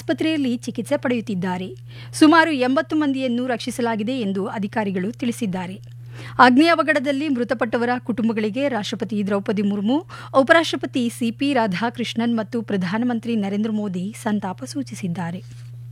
ಆಸ್ಪತ್ರೆಯಲ್ಲಿ ಚಿಕಿತ್ಸೆ ಪಡೆಯುತ್ತಿದ್ದಾರೆ ಸುಮಾರು ಎಂಬತ್ತು ಮಂದಿಯನ್ನು ರಕ್ಷಿಸಲಾಗಿದೆ ಎಂದು ಅಧಿಕಾರಿಗಳು ತಿಳಿಸಿದ್ದಾರೆ ಅಗ್ನಿ ಅವಘಡದಲ್ಲಿ ಮೃತಪಟ್ಟವರ ಕುಟುಂಬಗಳಿಗೆ ರಾಷ್ಟ್ರಪತಿ ದ್ರೌಪದಿ ಮುರ್ಮು ಉಪರಾಷ್ಟ್ರಪತಿ ಸಿಪಿ ರಾಧಾಕೃಷ್ಣನ್ ಮತ್ತು ಪ್ರಧಾನಮಂತ್ರಿ ನರೇಂದ್ರ ಮೋದಿ ಸಂತಾಪ ಸೂಚಿಸಿದ್ದಾರೆ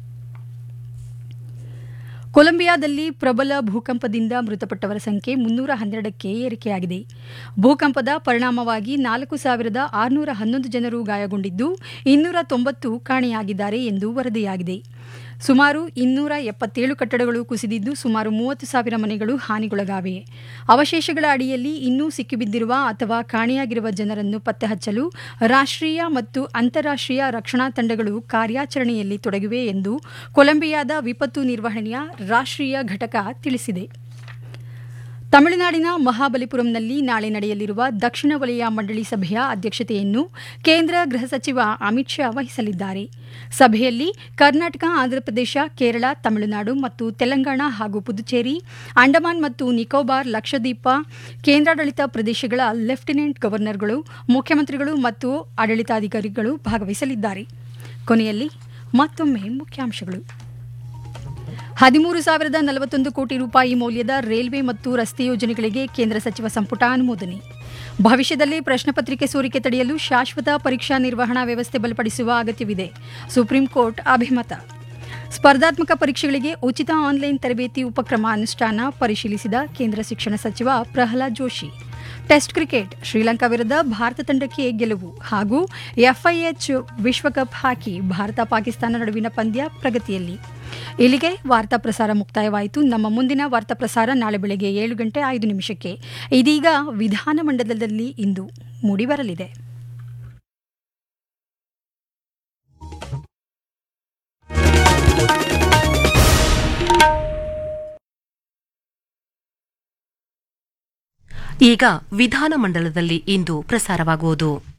ಕೊಲಂಬಿಯಾದಲ್ಲಿ ಪ್ರಬಲ ಭೂಕಂಪದಿಂದ ಮೃತಪಟ್ಟವರ ಸಂಖ್ಯೆ ಮುನ್ನೂರ ಹನ್ನೆರಡಕ್ಕೆ ಏರಿಕೆಯಾಗಿದೆ ಭೂಕಂಪದ ಪರಿಣಾಮವಾಗಿ ನಾಲ್ಕು ಸಾವಿರದ ಆರುನೂರ ಹನ್ನೊಂದು ಜನರು ಗಾಯಗೊಂಡಿದ್ದು ಇನ್ನೂರ ತೊಂಬತ್ತು ಕಾಣೆಯಾಗಿದ್ದಾರೆ ಎಂದು ವರದಿಯಾಗಿದೆ ಸುಮಾರು ಇನ್ನೂರ ಎಪ್ಪತ್ತೇಳು ಕಟ್ಟಡಗಳು ಕುಸಿದಿದ್ದು ಸುಮಾರು ಮೂವತ್ತು ಸಾವಿರ ಮನೆಗಳು ಹಾನಿಗೊಳಗಾಗಿವೆ ಅವಶೇಷಗಳ ಅಡಿಯಲ್ಲಿ ಇನ್ನೂ ಸಿಕ್ಕಿಬಿದ್ದಿರುವ ಅಥವಾ ಕಾಣೆಯಾಗಿರುವ ಜನರನ್ನು ಪತ್ತೆ ಹಚ್ಚಲು ರಾಷ್ಟ್ರೀಯ ಮತ್ತು ಅಂತಾರಾಷ್ಟ್ರೀಯ ರಕ್ಷಣಾ ತಂಡಗಳು ಕಾರ್ಯಾಚರಣೆಯಲ್ಲಿ ತೊಡಗಿವೆ ಎಂದು ಕೊಲಂಬಿಯಾದ ವಿಪತ್ತು ನಿರ್ವಹಣೆಯ ರಾಷ್ಟ್ರೀಯ ಘಟಕ ತಿಳಿಸಿದೆ ತಮಿಳುನಾಡಿನ ಮಹಾಬಲಿಪುರಂನಲ್ಲಿ ನಾಳೆ ನಡೆಯಲಿರುವ ದಕ್ಷಿಣ ವಲಯ ಮಂಡಳಿ ಸಭೆಯ ಅಧ್ಯಕ್ಷತೆಯನ್ನು ಕೇಂದ್ರ ಗೃಹ ಸಚಿವ ಅಮಿತ್ ಶಾ ವಹಿಸಲಿದ್ದಾರೆ ಸಭೆಯಲ್ಲಿ ಕರ್ನಾಟಕ ಆಂಧ್ರಪ್ರದೇಶ ಕೇರಳ ತಮಿಳುನಾಡು ಮತ್ತು ತೆಲಂಗಾಣ ಹಾಗೂ ಪುದುಚೇರಿ ಅಂಡಮಾನ್ ಮತ್ತು ನಿಕೋಬಾರ್ ಲಕ್ಷದ್ವೀಪ ಕೇಂದ್ರಾಡಳಿತ ಪ್ರದೇಶಗಳ ಲೆಫ್ಟಿನೆಂಟ್ ಗವರ್ನರ್ಗಳು ಮುಖ್ಯಮಂತ್ರಿಗಳು ಮತ್ತು ಆಡಳಿತಾಧಿಕಾರಿಗಳು ಭಾಗವಹಿಸಲಿದ್ದಾರೆ ಕೊನೆಯಲ್ಲಿ ಮತ್ತೊಮ್ಮೆ ಮುಖ್ಯಾಂಶಗಳು ಹದಿಮೂರು ಸಾವಿರದ ನಲವತ್ತೊಂದು ಕೋಟಿ ರೂಪಾಯಿ ಮೌಲ್ಯದ ರೈಲ್ವೆ ಮತ್ತು ರಸ್ತೆ ಯೋಜನೆಗಳಿಗೆ ಕೇಂದ್ರ ಸಚಿವ ಸಂಪುಟ ಅನುಮೋದನೆ ಭವಿಷ್ಯದಲ್ಲಿ ಪ್ರಶ್ನೆ ಪತ್ರಿಕೆ ಸೋರಿಕೆ ತಡೆಯಲು ಶಾಶ್ವತ ಪರೀಕ್ಷಾ ನಿರ್ವಹಣಾ ವ್ಯವಸ್ಥೆ ಬಲಪಡಿಸುವ ಅಗತ್ಯವಿದೆ ಸುಪ್ರೀಂ ಕೋರ್ಟ್ ಅಭಿಮತ ಸ್ಪರ್ಧಾತ್ಮಕ ಪರೀಕ್ಷೆಗಳಿಗೆ ಉಚಿತ ಆನ್ಲೈನ್ ತರಬೇತಿ ಉಪಕ್ರಮ ಅನುಷ್ಠಾನ ಪರಿಶೀಲಿಸಿದ ಕೇಂದ್ರ ಶಿಕ್ಷಣ ಸಚಿವ ಪ್ರಹ್ಲಾದ್ ಜೋಶಿ ಟೆಸ್ಟ್ ಕ್ರಿಕೆಟ್ ಶ್ರೀಲಂಕಾ ವಿರುದ್ಧ ಭಾರತ ತಂಡಕ್ಕೆ ಗೆಲುವು ಹಾಗೂ ಎಫ್ಐಎಚ್ ವಿಶ್ವಕಪ್ ಹಾಕಿ ಭಾರತ ಪಾಕಿಸ್ತಾನ ನಡುವಿನ ಪಂದ್ಯ ಪ್ರಗತಿಯಲ್ಲಿ ಇಲ್ಲಿಗೆ ವಾರ್ತಾ ಪ್ರಸಾರ ಮುಕ್ತಾಯವಾಯಿತು ನಮ್ಮ ಮುಂದಿನ ವಾರ್ತಾ ಪ್ರಸಾರ ನಾಳೆ ಬೆಳಗ್ಗೆ ಏಳು ಗಂಟೆ ಐದು ನಿಮಿಷಕ್ಕೆ ಇದೀಗ ವಿಧಾನಮಂಡಲದಲ್ಲಿ ಇಂದು ಮೂಡಿಬರಲಿದೆ ಈಗ ವಿಧಾನಮಂಡಲದಲ್ಲಿ ಇಂದು ಪ್ರಸಾರವಾಗುವುದು